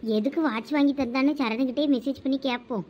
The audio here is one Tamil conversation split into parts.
எதுக்கு வாட்ச் வாங்கி தந்தான்னு சரணுகிட்டே மெசேஜ் பண்ணி கேட்போம்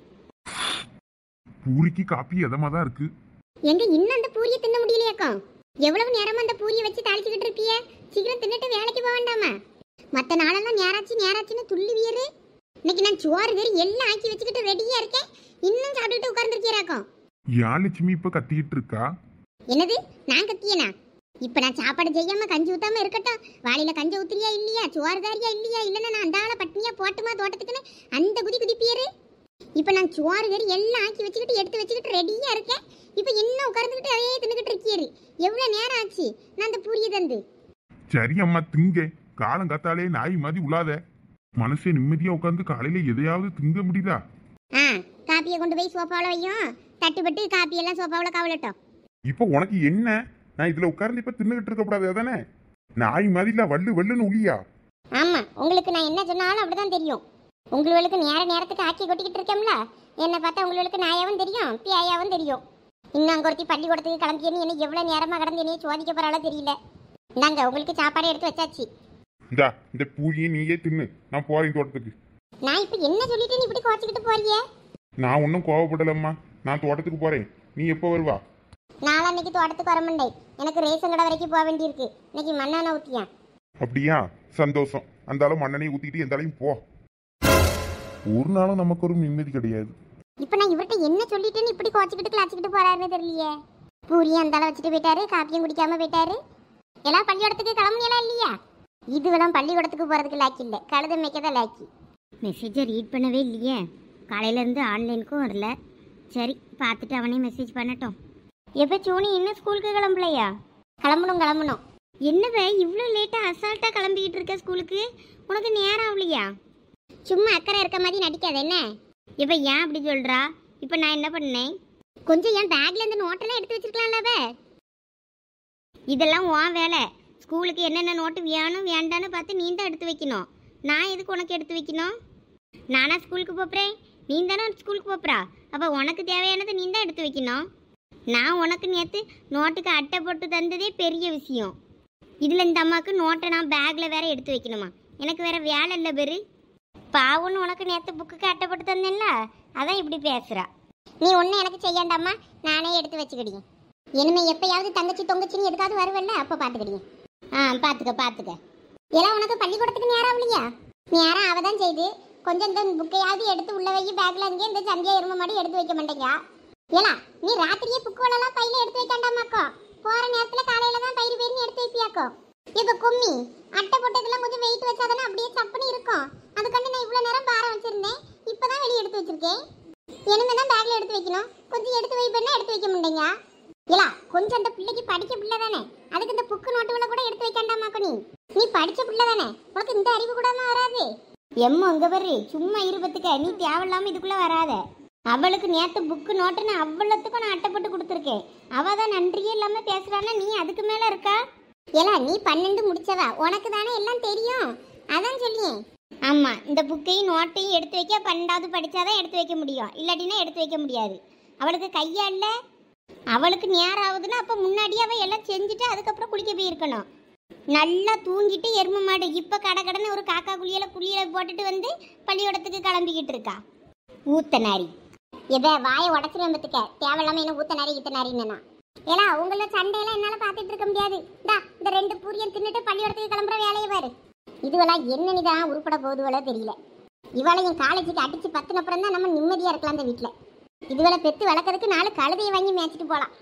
பூரிக்கு காப்பி எதமா தான் இருக்கு எங்க இன்னும் அந்த பூரியை தின்ன முடியலையாக்கும் எவ்வளவு நேரமா அந்த பூரியை வச்சு தாளிச்சுக்கிட்டு இருப்பிய சீக்கிரம் தின்னுட்டு வேலைக்கு போக வேண்டாமா மத்த நாளெல்லாம் நேராச்சு நேராச்சுன்னு துள்ளுவியரு இன்னைக்கு நான் சோறு கறி எல்லாம் ஆக்கி வச்சுக்கிட்டு ரெடியா இருக்கேன் இன்னும் சாப்பிட்டுட்டு உட்கார்ந்துருக்கியாக்கும் ஏன் லட்சுமி இப்ப கத்திக்கிட்டு இருக்கா என்னது நான் கத்தியனா இப்ப நான் சாப்பாடு செய்யாம கஞ்சி ஊத்தாம இருக்கட்டும் வாளியில கஞ்சி ஊத்துறியா இல்லையா சோறு தாரியா இல்லையா இல்லைன்னா நான் அந்த ஆளை பட்னியா போட்டுமா தோட்டத்துக்குன்னு அந்த குதி குதிப்பியரு இப்ப நான் சோறு கறி எல்லாம் ஆக்கி வச்சுக்கிட்டு எடுத்து வச்சுக்கிட்டு ரெடியா இருக்கேன் இப்ப இன்னும் உட்கார்ந்துக்கிட்டு அதையே தின்னுக்கிட்டு இருக்கியாரு எவ்வளவு நேரம் ஆச்சு நான் அந்த பூரியை தந்து சரி அம்மா திங்க காலம் காத்தாலே நாய் மாதிரி உலாத மனசே நிம்மதியா உட்காந்து காலையில எதையாவது திங்க முடியுதா ஆ காப்பியை கொண்டு போய் சோஃபாவில் வையும் தட்டுப்பட்டு காப்பியெல்லாம் சோஃபாவில் கவலட்டும் இப்போ உனக்கு என்ன நான் இதுல உட்கார்ந்து இப்ப தின்னுகிட்டு இருக்க கூடாது அதானே நாய் மாதிரில வள்ளு வள்ளுன்னு உளியா ஆமா உங்களுக்கு நான் என்ன சொன்னாலும் அப்படிதான் தெரியும் உங்களுக்கு நேர நேரத்துக்கு ஆக்கி கொட்டிக்கிட்டு இருக்கேன்ல என்னை பார்த்தா உங்களுக்கு நாயாவும் தெரியும் பியாயாவும் தெரியும் இன்னும் அங்க ஒருத்தி பள்ளிக்கூடத்துக்கு கிளம்பியன்னு என்ன எவ்வளவு நேரமா கடந்து என்னைய சோதிக்க போறாளோ தெரியல இந்தாங்க உங்களுக்கு சாப்பாடு எடுத்து வச்சாச்சு இந்தா இந்த பூரியை நீயே தின்னு நான் போறேன் தோட்டத்துக்கு நான் இப்ப என்ன சொல்லிட்டு நீ இப்படி குறைச்சிக்கிட்டு போறியே நான் ஒன்றும் கோவப்படலம்மா நான் தோட்டத்துக்கு போறேன் நீ எப்போ வருவா நாளா இன்னைக்கு தோட்டத்துக்கு வர மாட்டேன் எனக்கு ரேஷன் கடை வரைக்கும் போக வேண்டியிருக்கு இன்னைக்கு மண்ணெண்ணெய் ஊத்தியான் அப்படியா சந்தோஷம் அந்த அளவு மண்ணெண்ணையை ஊத்திக்கிட்டு எந்த அளவையும் போ ஒரு நாளும் நமக்கு ஒரு நிம்மதி கிடையாது இப்போ நான் இவர்கிட்ட என்ன சொல்லிட்டேன்னு இப்படி குறைச்சிக்கிட்டு கிளாச்சிக்கிட்டு போறாருன்னு தெரியலையே பூரியும் அந்த அளவு வச்சுட்டு போயிட்டாரு காப்பியும் குடிக்காம போயிட்டாரு எல்லாம் பள்ளிக்கூடத்துக்கு கிளம்புனீங்களா இல்லையா இதுவெல்லாம் பள்ளிக்கூடத்துக்கு போறதுக்கு லாக்கி இல்லை கழுத மேய்க்கதான் லாக்கி மெசேஜை ரீட் பண்ணவே இல்லையே காலையிலேருந்து ஆன்லைனுக்கும் வரல சரி பார்த்துட்டு அவனே மெசேஜ் பண்ணட்டும் எப்போ சோனி இன்னும் ஸ்கூலுக்கு கிளம்பலையா கிளம்பணும் கிளம்பணும் என்னவ இவ்வளோ லேட்டாக அசால்ட்டாக கிளம்பிக்கிட்டு இருக்க ஸ்கூலுக்கு உனக்கு நேரம் ஆகலையா சும்மா அக்கறை இருக்க மாதிரி நடிக்காத என்ன இப்போ ஏன் அப்படி சொல்றா இப்போ நான் என்ன பண்ணேன் கொஞ்சம் என் பேக்ல இருந்து நோட்டெல்லாம் எடுத்து வச்சிருக்கலாம்ல இதெல்லாம் உன் வேலை ஸ்கூலுக்கு என்னென்ன நோட்டு வேணும் வேண்டான்னு பார்த்து நீ தான் எடுத்து வைக்கணும் நான் எதுக்கு உனக்கு எடுத்து வைக்கணும் நானா ஸ்கூலுக்கு போப்புறேன் நீ தானே ஸ்கூலுக்கு போப்புறா அப்போ உனக்கு தேவையானதை நீ தான் எடுத்து வைக்கணும் நான் உனக்கு நேற்று நோட்டுக்கு அட்டை போட்டு தந்ததே பெரிய விஷயம் இதில் இந்த அம்மாவுக்கு நோட்டை நான் பேக்கில் வேற எடுத்து வைக்கணுமா எனக்கு வேற வேலை இல்லை பெரு பாவன்னு உனக்கு நேற்று புக்குக்கு அட்டை போட்டு தந்தேன்ல அதான் இப்படி பேசுறா நீ ஒன்றும் எனக்கு செய்யாண்டாம்மா நானே எடுத்து வச்சுக்கிடியும் இனிமே எப்பயாவது தங்கச்சி தொங்கச்சின்னு எதுக்காவது வருவல்ல அப்போ பார்த்துக்கிடியும் ஆ பார்த்துக்க பார்த்துக்க எல்லாம் உனக்கு பள்ளிக்கூடத்துக்கு நேரம் ஆகலையா நேரம் அவ தான் செய்து கொஞ்சம் இந்த புக்கையாவது எடுத்து உள்ள வை பேக்ல அங்கே இந்த சந்தியா எருமை மாடி எடுத்து வைக்க மாட்டேங்க ஏலா நீ ராத்திரியே புக்கோலெல்லாம் பையில எடுத்து வைக்காண்டாமாக்கோ போற நேரத்துல காலையில தான் பயிர் பேர்னு எடுத்து வைப்பியாக்கோ இப்ப கும்மி அட்டை போட்டதெல்லாம் கொஞ்சம் வெயிட் வச்சாதானே அப்படியே சப்புன்னு இருக்கும் அதுக்காண்டி நான் இவ்வளவு நேரம் பாரம் வச்சிருந்தேன் இப்பதான் வெளியே எடுத்து வச்சிருக்கேன் இனிமே தான் பேக்ல எடுத்து வைக்கணும் கொஞ்சம் எடுத்து வை பண்ணா எடுத்து வைக்க மாட்டேங்க இல்ல கொஞ்சம் அந்த பிள்ளைக்கு படிக்க பிள்ளை தானே அதுக்கு இந்த புக்கு நோட்டுகளை கூட எடுத்து வைக்காண்டாமாக்கோ நீ நீ படிச்ச பிள்ளை தானே உனக்கு இந்த அறிவு கூட வராது எம்மா அங்க பாரு சும்மா இருபத்துக்க நீ தேவையில்லாம இதுக்குள்ள வராத அவளுக்கு நேத்து புக்கு நோட்டுன்னு அவ்வளோத்துக்கும் நான் அட்டை போட்டு கொடுத்துருக்கேன் அவ தான் நன்றியே இல்லாம பேசுறான்னா நீ அதுக்கு மேல இருக்கா ஏலா நீ பன்னெண்டு முடிச்சவ உனக்கு தானே எல்லாம் தெரியும் அதான் சொல்லியேன் ஆமா இந்த புக்கையும் நோட்டையும் எடுத்து வைக்க பன்னெண்டாவது படிச்சாதான் எடுத்து வைக்க முடியும் இல்லாட்டினா எடுத்து வைக்க முடியாது அவளுக்கு கையா இல்ல அவளுக்கு நேரம் ஆகுதுன்னா அப்ப முன்னாடியே அவ எல்லாம் செஞ்சுட்டு அதுக்கப்புறம் குளிக்க போயிருக்கணும் நல்லா தூங்கிட்டு எருமை மாடு இப்ப கடகடன்னு ஒரு காக்கா குளியல குளியல போட்டுட்டு வந்து பள்ளிக்கூடத்துக்கு கிளம்பிக்கிட்டு இருக்கா ஊத்த நாரி எத வாயை உடச்சிருவேன் பத்துக்க தேவையில்லாம என்ன ஊத்த நாரி இத்த நாரின்னு ஏலா உங்கள சண்டையெல்லாம் என்னால பாத்துட்டு இருக்க முடியாது இந்தா இந்த ரெண்டு பூரியம் தின்னுட்டு பள்ளிக்கூடத்துக்கு கிளம்புற வேலையை பாரு இதுவெல்லாம் என்னன்னு தான் உருப்பட போகுதுவளோ தெரியல இவளையும் காலேஜுக்கு அடிச்சு பத்தினப்புறம் தான் நம்ம நிம்மதியா இருக்கலாம் இந்த வீட்டுல இதுவளை பெத்து வளர்க்கறதுக்கு நாலு கழுதையை வாங்கி மேய்ச்சிட்டு போலாம்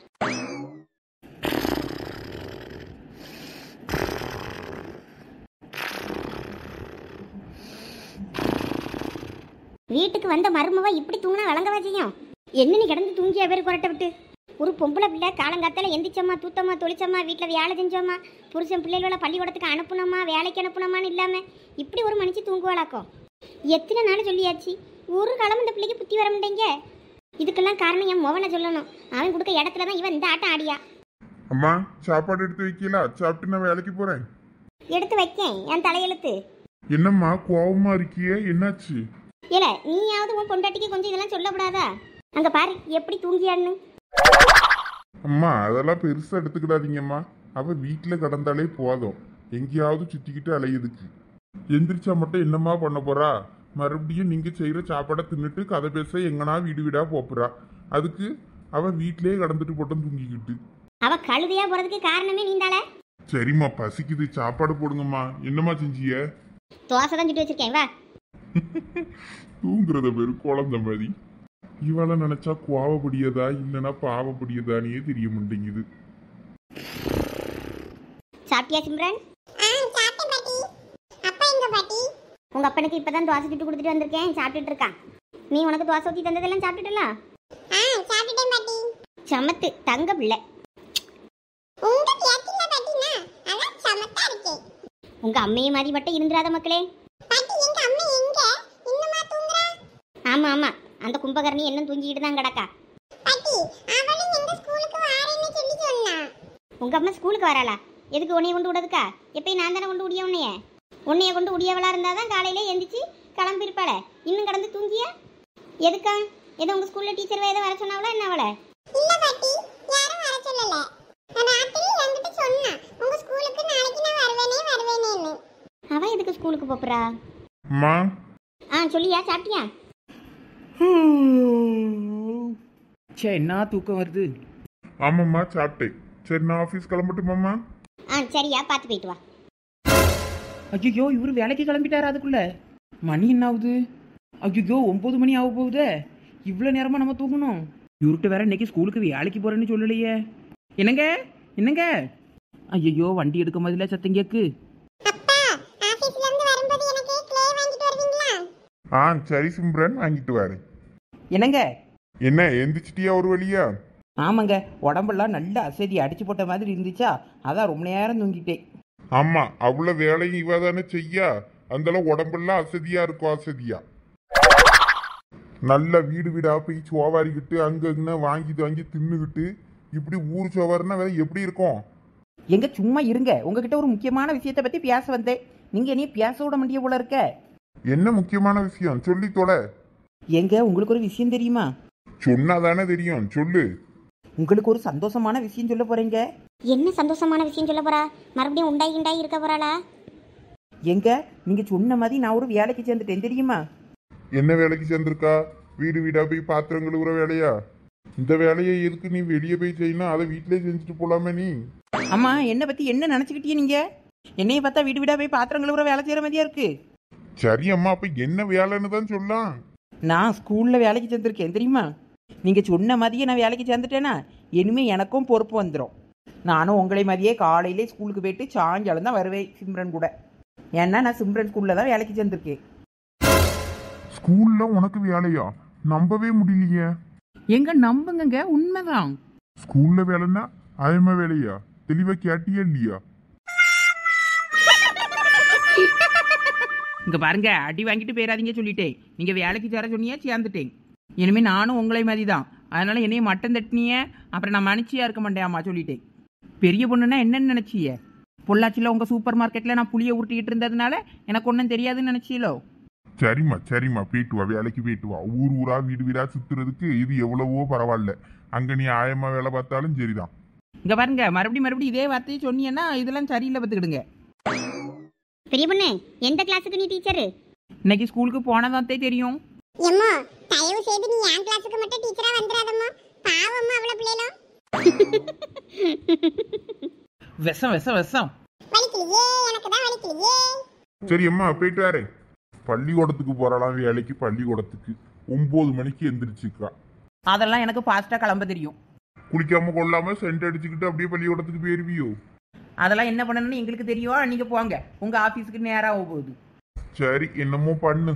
வீட்டுக்கு வந்த மருமவ இப்படி தூங்கினா வழங்கவா செய்யும் என்ன நீ கிடந்து தூங்கியா பேர் கொரட்டை விட்டு ஒரு பொம்பளை பிள்ளை காலங்காத்தால எந்திரிச்சம்மா தூத்தம்மா தொளிச்சம்மா வீட்டில் வேலை செஞ்சோம்மா புருஷன் பிள்ளைகளோட பள்ளிக்கூடத்துக்கு அனுப்புனோமா வேலைக்கு அனுப்புனோமான்னு இல்லாமல் இப்படி ஒரு மனுஷி தூங்குவாளாக்கும் எத்தனை நாள் சொல்லியாச்சு ஒரு காலம் இந்த பிள்ளைக்கு புத்தி வர மாட்டேங்க இதுக்கெல்லாம் காரணம் என் மோவனை சொல்லணும் அவன் கொடுக்க இடத்துல தான் இவன் இந்த ஆட்டம் ஆடியா அம்மா சாப்பாடு எடுத்து வைக்கல சாப்பிட்டு நான் வேலைக்கு போறேன் எடுத்து வைக்கேன் என் தலையெழுத்து என்னம்மா கோவமா இருக்கியே என்னாச்சு இல்ல நீயாவது உன் பொண்டாட்டிக்கு கொஞ்சம் இதெல்லாம் சொல்லக்கூடாதா அங்க பாரு எப்படி தூங்கியான்னு அம்மா அதெல்லாம் பெருசா எடுத்துக்கிடாதீங்கம்மா அவ வீட்டுல கிடந்தாலே போதும் எங்கேயாவது சுத்திக்கிட்டு அலையுதுக்கு எந்திரிச்சா மட்டும் என்னம்மா பண்ண போறா மறுபடியும் நீங்க செய்யற சாப்பாடை தின்னுட்டு கதை பேச எங்கனா வீடு வீடா போப்புறா அதுக்கு அவ வீட்டிலேயே கடந்துட்டு போட்டும் தூங்கிக்கிட்டு அவ கழுதையா போறதுக்கு காரணமே நீந்தால சரிம்மா பசிக்குது சாப்பாடு போடுங்கம்மா என்னம்மா செஞ்சிய தோசை தான் சுட்டு வச்சிருக்கேன் வா தூங்குறத பேரு குழந்த மாதிரி இவளை நினைச்சா கோவப்படியதா இல்லைன்னா பாவப்படியதானே தெரிய மாட்டேங்குது சாப்பிட்டியா சிம்ரன் உங்க அப்பனுக்கு இப்பதான் தோசை சுட்டு கொடுத்துட்டு வந்திருக்கேன் சாப்பிட்டுட்டு இருக்கான் நீ உனக்கு தோசை ஊத்தி தந்ததெல்லாம் சாப்பிட்டுட்டலாம் சமத்து தங்க பிள்ளை உங்க அம்மையை மாதிரி மட்டும் இருந்துராத மக்களே ஆமா ஆமா அந்த கும்பகரணி என்ன தூங்கிட்டு தான் கிடக்கா உங்க அம்மா ஸ்கூலுக்கு வராளா எதுக்கு உன்னைய கொண்டு விடுறதுக்கா எப்பயும் நான் தானே கொண்டு விடிய உன்னைய உன்னைய கொண்டு விடியவளா இருந்தா தான் காலையில எந்திரிச்சு கிளம்பிருப்பாள இன்னும் கடந்து தூங்கியா எதுக்கா ஏதோ உங்க ஸ்கூல்ல டீச்சர் ஏதோ வர சொன்னாவளா என்ன அவளை இல்ல பாட்டி யாரும் வர சொல்லல நான் ராத்திரி என்கிட்ட சொன்னா உங்க ஸ்கூலுக்கு நாளைக்கு நான் வருவேனே வருவேனேன்னு அவ எதுக்கு ஸ்கூலுக்கு போப்புறா அம்மா ஆ சொல்லியா சாப்பிட்டியா சே என்ன தூக்கம் வருது ஆமாம்மா சாப்பிட்டேன் சரி நான் ஆஃபீஸ் கிளம்பட்டுமாம்மா ஆ சரியா பார்த்து போயிட்டு வா ஐயோ இவரு வேலைக்கு கிளம்பிட்டாரு அதுக்குள்ள மணி என்ன ஆகுது ஐயோ ஒம்பது மணி ஆக போகுதே இவ்வளோ நேரமா நம்ம தூங்கணும் இவர்கிட்ட வேற இன்னைக்கு ஸ்கூலுக்கு வேலைக்கு போறேன்னு சொல்லலையே என்னங்க என்னங்க ஐயோ வண்டி எடுக்க மாதிரில சத்தம் கேக்கு அப்பா ஆபீஸ்ல இருந்து வரும்போது எனக்கு க்ளே வாங்கிட்டு வருவீங்களா ஆ சரி சிம்ரன் வாங்கிட்டு வரேன் என்னங்க என்ன எந்திரிச்சிட்டியா ஒரு வழியா ஆமாங்க உடம்பெல்லாம் நல்ல அசதி அடிச்சு போட்ட மாதிரி இருந்துச்சா அதான் ரொம்ப நேரம் தூங்கிட்டேன் ஆமா அவ்வளவு வேலையும் இவ தானே செய்யா அந்தளவு உடம்பெல்லாம் அசதியா இருக்கும் அசதியா நல்ல வீடு வீடா போய் சோவாரிக்கிட்டு அங்க இங்க வாங்கி வாங்கி தின்னுக்கிட்டு இப்படி ஊர் சோவாருன்னா வேற எப்படி இருக்கும் எங்க சும்மா இருங்க உங்ககிட்ட ஒரு முக்கியமான விஷயத்தை பத்தி பேச வந்தேன் நீங்க என்னைய பேச விட முடிய போல இருக்க என்ன முக்கியமான விஷயம் சொல்லி தொலை எங்க உங்களுக்கு ஒரு விஷயம் தெரியுமா சொன்னாதானே தெரியும் சொல்லு உங்களுக்கு ஒரு சந்தோஷமான விஷயம் சொல்ல போறீங்க என்ன சந்தோஷமான விஷயம் சொல்ல போறா மறுபடியும் உண்டாய் உண்டாய் இருக்க போறாளா எங்க நீங்க சொன்ன மாதிரி நான் ஒரு வேலைக்கு சேர்ந்துட்டேன் தெரியுமா என்ன வேலைக்கு சேர்ந்திருக்கா வீடு வீடா போய் பாத்திரம் கழுவுற வேலையா இந்த வேலையை எதுக்கு நீ வெளியே போய் செய்யணும் அதை வீட்டிலே செஞ்சுட்டு போலாமே நீ அம்மா என்னை பத்தி என்ன நினைச்சுக்கிட்டீங்க நீங்க என்னைய பார்த்தா வீடு வீடா போய் பாத்திரம் கழுவுற வேலை செய்யற மாதிரியா இருக்கு சரி அம்மா அப்ப என்ன வேலைன்னு தான் சொல்லலாம் நான் ஸ்கூல்ல வேலைக்கு சேர்ந்திருக்கேன் தெரியுமா நீங்க சொன்ன மாதிரியே நான் வேலைக்கு சேர்ந்துட்டேனா இனிமே எனக்கும் பொறுப்பு வந்துடும் நானும் உங்களை மாதிரியே காலையிலே ஸ்கூலுக்கு போயிட்டு சாயங்காலம் தான் வருவேன் சிம்ரன் கூட ஏன்னா நான் சிம்ரன் ஸ்கூல்ல தான் வேலைக்கு சேர்ந்திருக்கேன் ஸ்கூல்ல உனக்கு வேலையா நம்பவே முடியலையே எங்க நம்புங்க உண்மைதான் ஸ்கூல்ல வேலைன்னா ஆயமா வேலையா தெளிவா கேட்டியா இல்லையா இங்க பாருங்க அடி வாங்கிட்டு போயிடாதீங்க சொல்லிட்டேன் நீங்க வேலைக்கு சேர சொன்னியா சேர்ந்துட்டேன் இனிமே நானும் உங்களை மாதிரி தான் அதனால என்னைய மட்டம் தட்டினிய அப்புறம் நான் மனுச்சியா இருக்க மாட்டேன் சொல்லிட்டேன் பெரிய பொண்ணுன்னா என்னன்னு நினைச்சிய பொள்ளாச்சியில் உங்க சூப்பர் மார்க்கெட்ல நான் புளிய உருட்டிக்கிட்டு இருந்ததுனால எனக்கு ஒன்றும் தெரியாதுன்னு நினைச்சீலோ சரிம்மா சரிம்மா போயிட்டு வா வேலைக்கு போயிட்டு வா ஊர் ஊரா வீடு வீடா சுத்துறதுக்கு இது எவ்வளவோ பரவாயில்ல அங்க நீ ஆயமா வேலை பார்த்தாலும் சரிதான் இங்க பாருங்க மறுபடியும் மறுபடியும் இதே வார்த்தையை சொன்னீங்கன்னா இதெல்லாம் சரியில்லை பார்த்துக்கிடுங்க பெரிய பொண்ணு எந்த கிளாஸுக்கு நீ டீச்சரு இன்னைக்கு ஸ்கூலுக்கு போனதாத்தே தெரியும் எம்மோ தயவு செய்து நீ என் கிளாஸுக்கு மட்டும் டீச்சரா வந்துடாதம்மா பாவம்மா அவள பிள்ளைகளும் விஷம் விஷம் விஷம் வலிக்கலையே எனக்கு தான் வலிக்கலையே சரி அம்மா போயிட்டு வரேன் பள்ளிக்கூடத்துக்கு போறாளாம் வேலைக்கு பள்ளிக்கூடத்துக்கு ஒன்பது மணிக்கு எந்திரிச்சுக்கா அதெல்லாம் எனக்கு ஃபாஸ்ட்டாக கிளம்ப தெரியும் குளிக்காம கொள்ளாம சென்ட் அடிச்சுக்கிட்டு அப்படியே பள்ளிக்கூடத்துக்கு போயிருவியோ அதெல்லாம் என்ன பண்ணணும்னு எங்களுக்கு தெரியும் நீங்க போங்க உங்க ஆபீஸ்க்கு நேரா போகுது சரி என்னமோ பண்ணு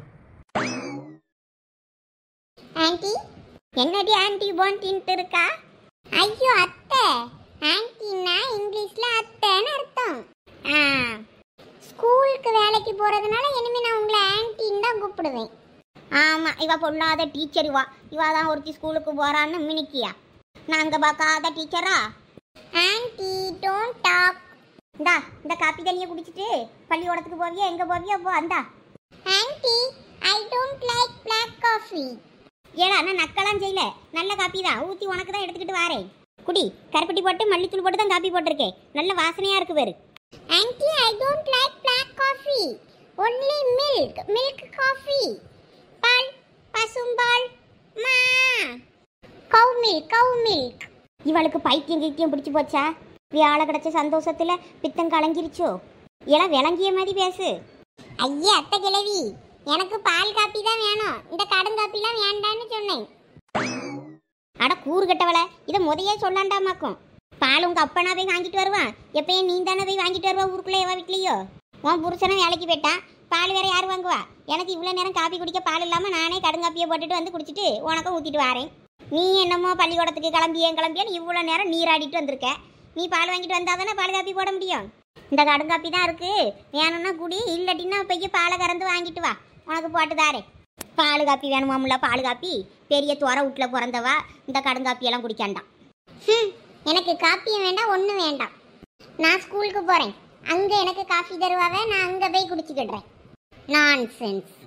ஆன்ட்டி என்னடி ஆன்டி போன்டின்ட்டு இருக்கா ஐயோ அத்தை ஆன்ட்டினா இங்கிலீஷ்ல அத்தைன்னு அர்த்தம் ஆ ஸ்கூலுக்கு வேலைக்கு போறதுனால இனிமே நான் உங்களை ஆன்ட்டின்னு தான் கூப்பிடுவேன் ஆமா இவ பொல்லாத டீச்சர் இவா இவ தான் ஒருத்தி ஸ்கூலுக்கு போறான்னு மினிக்கியா நாங்க பார்க்காத டீச்சரா ஆன்ட்டி டோன்ட் டாக் இந்தா இந்த காப்பி தண்ணியை குடிச்சிட்டு பள்ளிக்கூடத்துக்கு போவியா எங்க போவியா போ அந்தா aunty I don't like black coffee ஏடா நான் நக்கலாம் செய்யல நல்ல காப்பி தான் ஊத்தி உனக்கு தான் எடுத்துக்கிட்டு வாரேன் குடி கருப்பட்டி போட்டு மல்லித்தூள் போட்டு தான் காப்பி போட்டிருக்கேன் நல்ல வாசனையா இருக்கு பேரு aunty I don't like black coffee only milk milk coffee பால் பசும்பால் மா கவு மில்க் கவு மில்க் இவளுக்கு பைத்தியம் கீத்தியம் பிடிச்சு போச்சா வியாழ கிடைச்ச சந்தோஷத்துல பித்தம் கலங்கிருச்சோ எல்லாம் விளங்கிய மாதிரி பேசு ஐயா அத்தை கிழவி எனக்கு பால் காப்பி தான் வேணும் இந்த கடுங்காப்பிலாம் வேண்டான்னு சொன்னேன் அட கூறு கட்டவள இதை முதையே சொல்லாண்டாமாக்கும் பால் உங்க அப்பனா போய் வாங்கிட்டு வருவான் எப்பயும் நீ தானே போய் வாங்கிட்டு வருவா ஊருக்குள்ள எவா வீட்லயோ உன் புருஷனும் வேலைக்கு போயிட்டான் பால் வேற யார் வாங்குவா எனக்கு இவ்வளோ நேரம் காப்பி குடிக்க பால் இல்லாமல் நானே கடுங்காப்பியை போட்டுட்டு வந்து குடிச்சிட்டு உனக்கும் ஊற்றிட்டு வரேன் நீ என்னமோ பள்ளிக்கூடத்துக்கு கிளம்பியே கிளம்பியன்னு இவ்வளோ நேரம் நீராடிட்டு வந்திருக்க நீ பால் வாங்கிட்டு வந்தால் தானே பால் காப்பி போட முடியும் இந்த கடுங்காப்பி தான் இருக்கு வேணும்னா குடி இல்லாட்டின்னா போய் பாலை கறந்து வாங்கிட்டு வா உனக்கு போட்டு தாரேன் பால் காப்பி வேணுமாமுல்ல பால் காப்பி பெரிய துறை வீட்டில் பிறந்தவா இந்த கடுங்காப்பி எல்லாம் குடிக்காண்டாம் ஹம், எனக்கு காப்பியும் வேண்டாம் ஒன்றும் வேண்டாம் நான் ஸ்கூலுக்கு போகிறேன் அங்கே எனக்கு காஃபி தருவாவே நான் அங்கே போய் குடிச்சுக்கிடுறேன் நான்சென்ஸ்